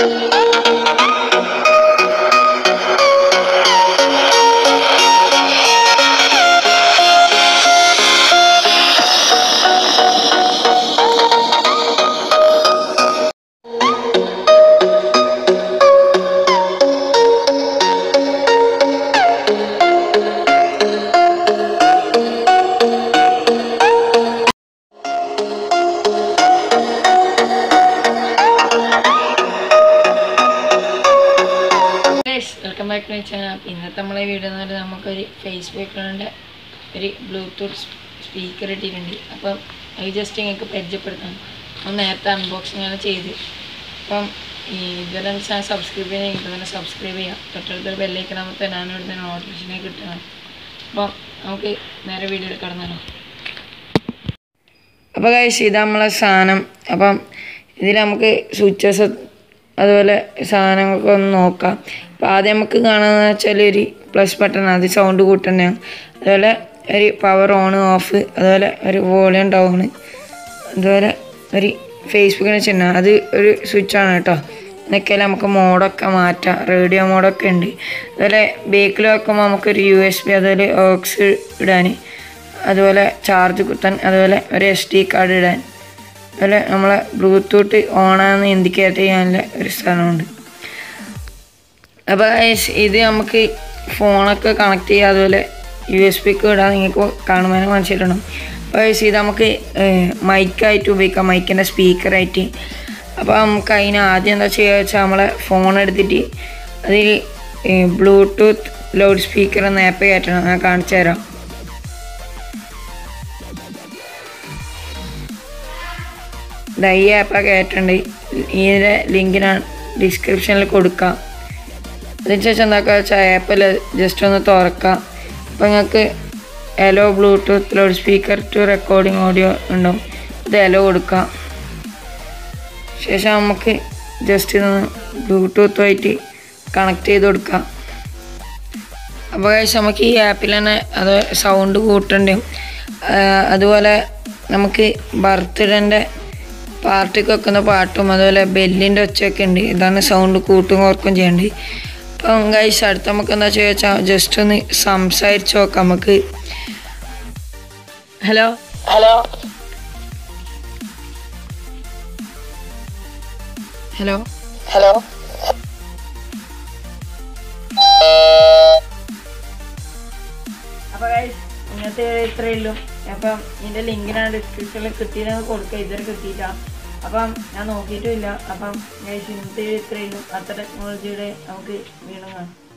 welcome back to channel ഇന്നത്തെ നമ്മളെ video എന്ന് പറഞ്ഞാൽ നമുക്കൊരു ഫേസ്ബുക്കിൻ്റെ ഒരു ബ്ലൂടൂത്ത് സ്പീക്കർ ഇട്ടിട്ടുണ്ട് അപ്പം അത് ജസ്റ്റ് നിങ്ങൾക്ക് പരിചയപ്പെടുത്താം നമ്മൾ നേരത്തെ അൺബോക്സിംഗ് ആണ് ചെയ്ത് അപ്പം ഈ ഇതുവരെ ചാനൽ സബ്സ്ക്രൈബ് ചെയ്യാൻ തന്നെ സബ്സ്ക്രൈബ് ചെയ്യാം തൊട്ടടുത്തൊരു ബെല്ലൈക്കണാമത്തെ ഞാനിവിടെ തന്നെ നോട്ടിഫിക്കേഷനെ കിട്ടണം അപ്പം നമുക്ക് നേരെ വീഡിയോയിൽ കടന്നാലോ അപ്പോൾ കഴിച്ച് ഇത് നമ്മളെ സാധനം അപ്പം ഇതിൽ നമുക്ക് സ്വിച്ചസ് അതുപോലെ സാധനങ്ങളൊക്കെ ഒന്ന് നോക്കാം അപ്പോൾ ആദ്യം നമുക്ക് കാണുന്നത് വെച്ചാൽ ഒരു പ്ലസ് ബട്ടൺ അത് സൗണ്ട് കൂട്ടുന്നതാണ് അതുപോലെ ഒരു പവർ ഓൺ ഓഫ് അതുപോലെ ഒരു വോളിയം ഡൗൺ അതുപോലെ ഒരു ഫേസ്ബുക്കിന് ചിഹ്നം അത് ഒരു സ്വിച്ചാണ് കേട്ടോ എന്നൊക്കെ നമുക്ക് മോഡൊക്കെ മാറ്റാം റേഡിയോ മോഡൊക്കെ ഉണ്ട് അതുപോലെ ബേക്കിൽ വെക്കുമ്പോൾ നമുക്കൊരു യു എസ് ബി അതുപോലെ ഓക്സ് ഇടാൻ അതുപോലെ ചാർജ് കുത്താൻ അതുപോലെ ഒരു എസ് ഡി കാർഡ് ഇടാൻ അതുപോലെ നമ്മളെ ബ്ലൂടൂത്ത് ഓണാന്ന് ഇൻഡിക്കേറ്റ് ചെയ്യാനുള്ള ഒരു സ്ഥലമുണ്ട് അപ്പോൾ guys, ഇത് നമുക്ക് ഫോണൊക്കെ കണക്ട് ചെയ്യുക അതുപോലെ യു എസ് പിക്ക് ഇടാൻ നിങ്ങൾക്ക് കാണുമ്പോൾ മനസ്സിലാക്കണം അപ്പോൾ guys, ഇത് നമുക്ക് മൈക്കായിട്ട് ഉപയോഗിക്കാം മൈക്കിൻ്റെ സ്പീക്കറായിട്ട് അപ്പോൾ നമുക്ക് അതിന് ആദ്യം എന്താ ചെയ്യുക വെച്ചാൽ നമ്മളെ ഫോൺ എടുത്തിട്ട് അതിൽ ബ്ലൂടൂത്ത് ലൗഡ് സ്പീക്കർ എന്ന ആപ്പ് കയറ്റണം ഞാൻ കാണിച്ചു തരാം ദാ ഈ ആപ്പൊക്കെ കയറ്റുണ്ട് ഇതിൻ്റെ ലിങ്ക് ഞാൻ ഡിസ്ക്രിപ്ഷനിൽ കൊടുക്കാം അതിനുശേഷം എന്താക്കുക വെച്ചാൽ ആപ്പിൽ ജസ്റ്റ് ഒന്ന് തുറക്കാം അപ്പോൾ നിങ്ങൾക്ക് hello bluetooth loud speaker to recording audio ഉണ്ടാവും ഇത് എലോ കൊടുക്കാം ശേഷം നമുക്ക് ജസ്റ്റ് ഇതൊന്ന് ബ്ലൂടൂത്തുമായിട്ട് കണക്ട് ചെയ്ത് കൊടുക്കാം അപ്പോൾ guys, നമുക്ക് ഈ ആപ്പിൽ തന്നെ അത് സൗണ്ട് കൂട്ടണ്ട് അതുപോലെ നമുക്ക് ബർത്ത്ഡേൻ്റെ പാർട്ടിക്ക് വെക്കുന്ന പാട്ടും അതുപോലെ ബെല്ലിൻ്റെ ഒച്ചയൊക്കെ ഉണ്ട് ഇതാണ് സൗണ്ട് കൂട്ടും കുറക്കും ചെയ്യേണ്ടത് അപ്പം ഗൈസ് അടുത്ത് നമുക്ക് എന്താ ചോദിച്ചാൽ ജസ്റ്റ് ഒന്ന് സംസാരിച്ച് നോക്കാം നമുക്ക് ഹലോ ഹലോ ഹലോ ഹലോ അപ്പോൾ ഗൈസ് ഇന്നത്തെ ഇത്രയേ ഉള്ളൂ അപ്പം ഇതിൻ്റെ ലിങ്കിനാണ് ഡിസ്ക്രിപ്ഷനിൽ കിട്ടിയെന്ന് കൊടുക്കുക ഇതുവരെ കിട്ടിയിട്ടാ അപ്പം ഞാൻ നോക്കിയിട്ടുമില്ല അപ്പം ഗൈസ് ഇന്നത്തെ ഇത്രയേ ഉള്ളൂ അത്ര ടെക്നോളജിയുടെ നമുക്ക് വീണ്ടും കാണാം